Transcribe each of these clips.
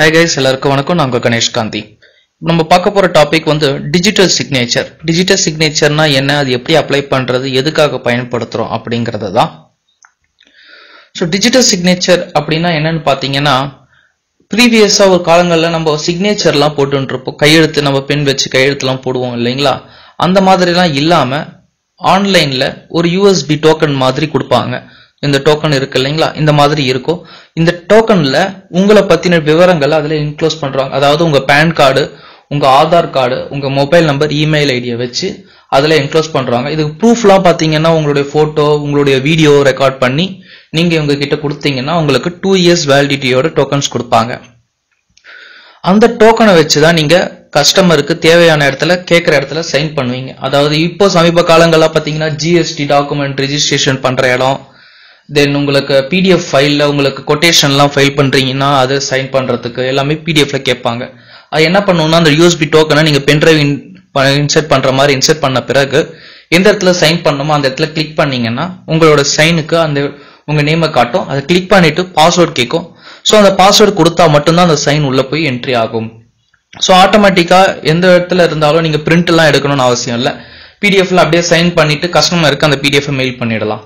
hi guys எல்லாருக்கும் வணக்கம் நான் உங்கள் கணேஷ் காந்தி நம்ம பார்க்க போற டாபிக் வந்து டிஜிட்டல் சிக்னேச்சர் டிஜிட்டல் சிக்னேச்சர்னா என்ன அது எப்படி அப்ளை பண்றது எதுக்காக பயன்படுத்துறோம் அப்படிங்கறது தான் ஸோ டிஜிட்டல் சிக்னேச்சர் அப்படின்னா என்னன்னு பார்த்தீங்கன்னா ப்ரீவியஸா ஒரு காலங்களில் நம்ம சிக்னேச்சர்லாம் போட்டுட்டு இருப்போம் கையெழுத்து நம்ம பென் வச்சு கையெழுத்துலாம் போடுவோம் இல்லைங்களா அந்த மாதிரிலாம் இல்லாம ஆன்லைன்ல ஒரு யூஎஸ்பி டோக்கன் மாதிரி கொடுப்பாங்க இந்த டோக்கன் இருக்கு இல்லைங்களா இந்த மாதிரி இருக்கும் இந்த டோக்கன்ல உங்களை பத்தின விவரங்களை அதுல இன்க்ளோஸ் பண்றாங்க அதாவது உங்க பேன் கார்டு உங்க ஆதார் கார்டு உங்க மொபைல் நம்பர் இமெயில் ஐடியை வச்சு அதுல என்க்ளோஸ் பண்றாங்க இதுக்கு ப்ரூஃப்லாம் பாத்தீங்கன்னா உங்களுடைய போட்டோ உங்களுடைய வீடியோ ரெக்கார்ட் பண்ணி நீங்க இவங்க கிட்ட கொடுத்தீங்கன்னா உங்களுக்கு டூ இயர்ஸ் வேலிடிட்டியோட டோக்கன்ஸ் கொடுப்பாங்க அந்த டோக்கனை வச்சு தான் நீங்க கஸ்டமருக்கு தேவையான இடத்துல கேட்குற இடத்துல சைன் பண்ணுவீங்க அதாவது இப்போ சமீப காலங்கள்லாம் பார்த்தீங்கன்னா ஜிஎஸ்டி டாக்குமெண்ட் ரெஜிஸ்ட்ரேஷன் பண்ற இடம் தென் உங்களுக்கு பிடிஎஃப் ஃபைலில் உங்களுக்கு கொட்டேஷன்லாம் ஃபைல் பண்றீங்கன்னா அதை சைன் பண்றதுக்கு எல்லாமே பிடிஎஃப்ல கேட்பாங்க அது என்ன பண்ணணும்னா அந்த யூஎஸ்பி டோக்கனை நீங்க பென்ட்ரைவ் இன்சர்ட் பண்ற மாதிரி இன்சர்ட் பண்ண பிறகு எந்த இடத்துல சைன் பண்ணணுமோ அந்த இடத்துல கிளிக் பண்ணீங்கன்னா உங்களோட சைனுக்கு அந்த உங்க நேமை காட்டும் அதை கிளிக் பண்ணிட்டு பாஸ்வேர்ட் கேட்கும் ஸோ அந்த பாஸ்வேர்டு கொடுத்தா மட்டும்தான் அந்த சைன் உள்ள போய் என்ட்ரி ஆகும் ஸோ ஆட்டோமேட்டிக்கா எந்த இடத்துல இருந்தாலும் நீங்க பிரிண்ட் எல்லாம் எடுக்கணும்னு அவசியம் இல்லை பிடிஎஃப்ல அப்படியே சைன் பண்ணிட்டு கஸ்டமருக்கு அந்த பிடிஎஃப் மெயில் பண்ணிடலாம்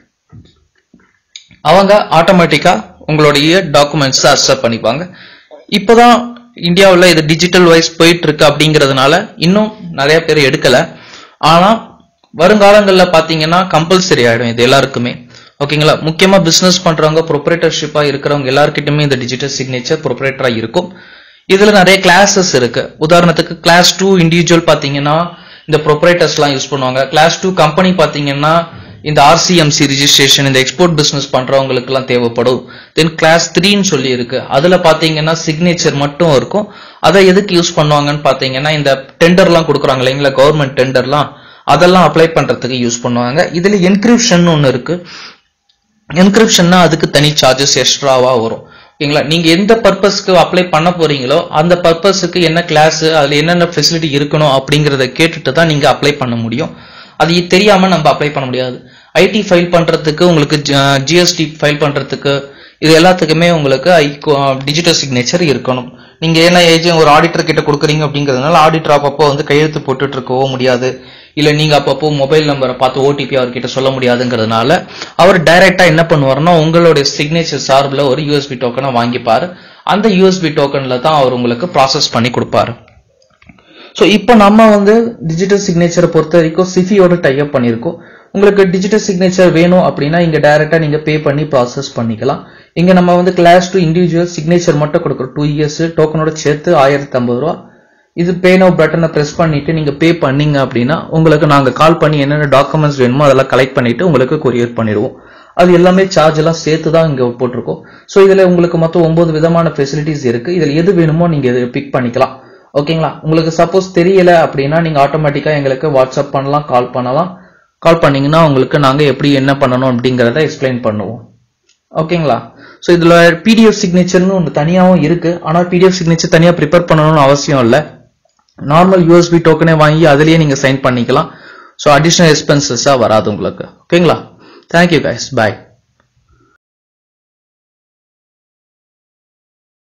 அவங்க ஆட்டோமேட்டிக்கா உங்களுடைய டாக்குமெண்ட்ஸ் அக்செப்ட் பண்ணிப்பாங்க இப்போதான் இந்தியாவில் இது டிஜிட்டல் வைஸ் போயிட்டு இருக்கு அப்படிங்கிறதுனால இன்னும் நிறைய பேர் எடுக்கல ஆனா வருங்காலங்களில் பார்த்தீங்கன்னா கம்பல்சரி ஆயிடும் இது எல்லாருக்குமே ஓகேங்களா முக்கியமா பிசினஸ் பண்றவங்க ப்ரொப்ரேட்டர்ஷிப்பா இருக்கிறவங்க எல்லாருக்கிட்டுமே இந்த டிஜிட்டல் சிக்னேச்சர் ப்ரொப்ரேட்டரா இருக்கும் இதுல நிறைய கிளாஸஸ் இருக்கு உதாரணத்துக்கு கிளாஸ் டூ இண்டிவிஜுவல் பாத்தீங்கன்னா இந்த ப்ரொப்ரேட்டர்ஸ்லாம் யூஸ் பண்ணுவாங்க கிளாஸ் டூ கம்பெனி பாத்தீங்கன்னா இந்த ஆர்சிஎம்சி ரிஜிஸ்ட்ரேஷன் இந்த எக்ஸ்போர்ட் பிசினஸ் பண்றவங்களுக்கு எல்லாம் தேவைப்படும் தென் கிளாஸ் த்ரீன்னு சொல்லி இருக்கு அதுல பாத்தீங்கன்னா சிக்னேச்சர் மட்டும் இருக்கும் அதை எதுக்கு யூஸ் பண்ணுவாங்கன்னு பாத்தீங்கன்னா இந்த டெண்டர்லாம் கொடுக்குறாங்க இல்லைங்களா கவர்மெண்ட் டெண்டர்லாம் அதெல்லாம் அப்ளை பண்றதுக்கு யூஸ் பண்ணுவாங்க இதுல என்கிரிப்ஷன் ஒன்று இருக்கு என்கிரிப்ஷன்னா அதுக்கு தனி சார்ஜஸ் எக்ஸ்ட்ராவா வரும் ஓகேங்களா நீங்க எந்த பர்பஸ்க்கு அப்ளை பண்ண போறீங்களோ அந்த பர்பஸுக்கு என்ன கிளாஸ் அதுல என்னென்ன ஃபெசிலிட்டி இருக்கணும் அப்படிங்கறத கேட்டுட்டு தான் நீங்க அப்ளை பண்ண முடியும் அது தெரியாம நம்ம அப்ளை பண்ண முடியாது ஐடி ஃபைல் பண்றதுக்கு உங்களுக்கு ஜிஎஸ்டி ஃபைல் பண்றதுக்கு இது எல்லாத்துக்குமே உங்களுக்கு டிஜிட்டல் சிக்னேச்சர் இருக்கணும் நீங்க என்ன ஏஜென்ட் ஒரு ஆடிட்டர் கிட்ட கொடுக்குறீங்க அப்படிங்கிறதுனால ஆடிட்டர் அப்பப்போ வந்து கையெழுத்து போட்டுட்டு இருக்கவோ முடியாது இல்ல நீங்க அப்பப்போ மொபைல் நம்பரை பார்த்து ஓடிபி அவர்கிட்ட சொல்ல முடியாதுங்கிறதுனால அவர் டைரக்டா என்ன பண்ணுவாருன்னா உங்களுடைய சிக்னேச்சர் சார்பில் ஒரு யூஎஸ்பி டோக்கனை வாங்கிப்பாரு அந்த யூஎஸ்பி டோக்கன்ல தான் அவர் உங்களுக்கு ப்ராசஸ் பண்ணி கொடுப்பாரு ஸோ இப்போ நம்ம வந்து டிஜிட்டல் சிக்னேச்சரை பொறுத்த வரைக்கும் சிஃபியோட டைப் பண்ணியிருக்கோம் உங்களுக்கு டிஜிட்டல் சிக்னேச்சர் வேணும் அப்படின்னா இங்க டைரக்டா நீங்க பே பண்ணி ப்ராசஸ் பண்ணிக்கலாம் இங்க நம்ம வந்து கிளாஸ் டூ இண்டிவிஜுவல் சிக்னேச்சர் மட்டும் கொடுக்குறோம் டூ இயர்ஸ் டோக்கனோட சேர்த்து ஆயிரத்தி ஐம்பது ரூபா இது பே நோ பட்டனை ப்ரெஸ் பண்ணிட்டு நீங்க பே பண்ணீங்க அப்படின்னா உங்களுக்கு நாங்க கால் பண்ணி என்னென்ன டாக்குமெண்ட்ஸ் வேணுமோ அதெல்லாம் கலெக்ட் பண்ணிட்டு உங்களுக்கு கொரியர் பண்ணிடுவோம் அது எல்லாமே சார்ஜ் எல்லாம் சேர்த்து தான் இங்க போட்டிருக்கோம் ஸோ இதுல உங்களுக்கு மொத்தம் ஒன்பது விதமான ஃபெசிலிட்டிஸ் இருக்கு இதுல எது வேணுமோ நீங்க இதை பிக் பண்ணிக்கலாம் ஓகேங்களா உங்களுக்கு சப்போஸ் தெரியல அப்படின்னா நீங்க ஆட்டோமேட்டிக்கா எங்களுக்கு வாட்ஸ்அப் பண்ணலாம் கால் பண்ணலாம் கால் பண்ணீங்கன்னா உங்களுக்கு நாங்க எப்படி என்ன பண்ணணும் அப்படிங்கறத எக்ஸ்பிளைன் பண்ணுவோம் ஓகேங்களா ஸோ இதுல பிடிஎஃப் சிக்னேச்சர்னு ஒன்று தனியாகவும் இருக்கு ஆனால் பிடிஎஃப் சிக்னேச்சர் தனியாக ப்ரிப்பேர் பண்ணணும்னு அவசியம் இல்லை நார்மல் யூஎஸ்பி டோக்கனே வாங்கி அதுலயே நீங்க சைன் பண்ணிக்கலாம் ஸோ அடிஷ்னல் எக்ஸ்பென்சஸாக வராது உங்களுக்கு ஓகேங்களா தேங்க்யூ கைஸ் பாய்